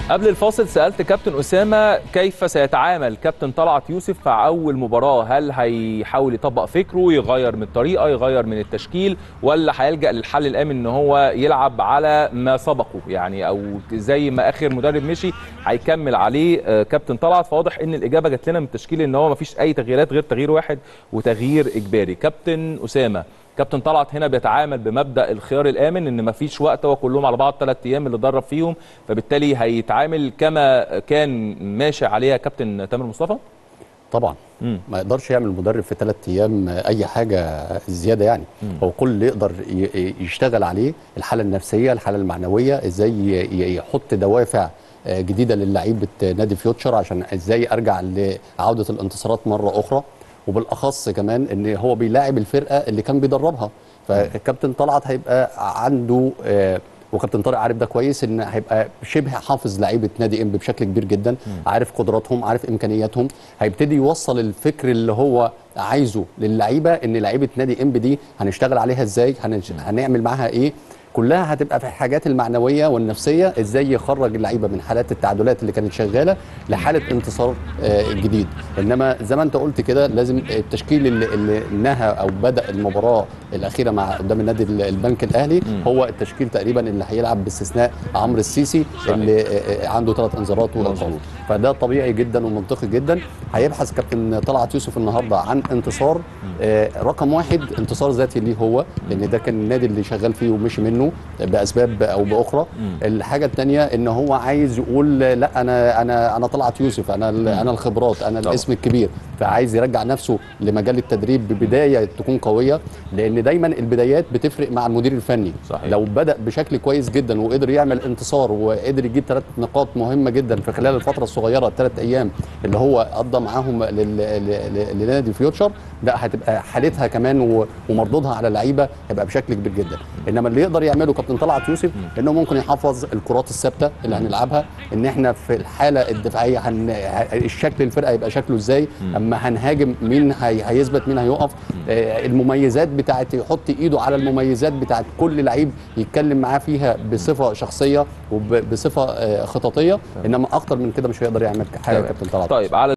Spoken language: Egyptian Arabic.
قبل الفاصل سالت كابتن اسامه كيف سيتعامل كابتن طلعت يوسف مع اول مباراه هل هيحاول يطبق فكره يغير من الطريقه يغير من التشكيل ولا هيلجا للحل الامن ان هو يلعب على ما سبقه يعني او زي ما اخر مدرب مشي هيكمل عليه آه، كابتن طلعت فواضح ان الاجابه جات لنا من التشكيل ان هو ما فيش اي تغييرات غير تغيير واحد وتغيير اجباري كابتن اسامه كابتن طلعت هنا بيتعامل بمبدا الخيار الامن ان مفيش وقت هو كلهم على بعض ثلاث ايام اللي درب فيهم فبالتالي هيتعامل كما كان ماشي عليها كابتن تامر مصطفى طبعا مم. ما يقدرش يعمل مدرب في ثلاث ايام اي حاجه زياده يعني هو كل اللي يقدر ي- يشتغل عليه الحاله النفسيه الحاله المعنويه ازاي ي- يحط دوافع آه، جديده للعيبه نادي فيوتشر عشان ازاي ارجع لعوده الانتصارات مره اخرى وبالاخص كمان ان هو بيلاعب الفرقه اللي كان بيدربها فالكابتن طلعت هيبقى عنده آه، وكابتن طارق عارف ده كويس ان هيبقى شبه حافظ لعيبه نادي انبي بشكل كبير جدا عارف قدراتهم عارف امكانياتهم هيبتدي يوصل الفكر اللي هو عايزه للعيبه ان لعيبه نادي انبي دي هنشتغل عليها ازاي هنش... هنعمل معاها ايه كلها هتبقى في الحاجات المعنويه والنفسيه ازاي يخرج اللعيبه من حالات التعادلات اللي كانت شغاله لحاله انتصار آه، جديد انما زي ما انت قلت كده لازم التشكيل اللي, اللي نهى او بدا المباراه الاخيره مع قدام النادي ال- البنك الاهلي هو التشكيل تقريبا اللي هيلعب باستثناء عمرو السيسي صحيح. اللي آه، آه، عنده ثلاث انذارات وايقاف مظبوط. فده طبيعي جدا ومنطقي جدا هيبحث كابتن طلعت يوسف النهارده عن انتصار آه، رقم واحد انتصار ذاتي ليه هو لان ده كان النادي اللي شغال فيه ومشي منه باسباب او باخرى الحاجه الثانيه ان هو عايز يقول لا انا انا انا طلعت يوسف انا ال- انا الخبرات انا طبعا. الاسم الكبير فعايز يرجع نفسه لمجال التدريب ببدايه تكون قويه لان دايما البدايات بتفرق مع المدير الفني صحيح. لو بدا بشكل كويس جدا وقدر يعمل انتصار وقدر يجيب ثلاث نقاط مهمه جدا في خلال الفتره الصغيره الثلاث ايام اللي هو قضى معاهم لل- ل- ل- لنادي فيوتشر لا هتبقى حالتها كمان و- ومردودها على اللعيبه هيبقى بشكل كبير جدا انما اللي يقدر يعمله كابتن طلعت يوسف انه ممكن يحافظ الكرات الثابته اللي هنلعبها ان احنا في الحاله الدفاعيه هن... ه- الشكل الفرقه يبقى شكله ازاي اما هنهاجم مين هي... هيثبت مين هيقف آه، المميزات بتاعت يحط ايده على المميزات بتاعت كل لعيب يتكلم معاه فيها بصفه شخصيه وبصفه خططيه انما اكتر من كده مش هيقدر يعمل حاجه تمام. كابتن طلعت طيب على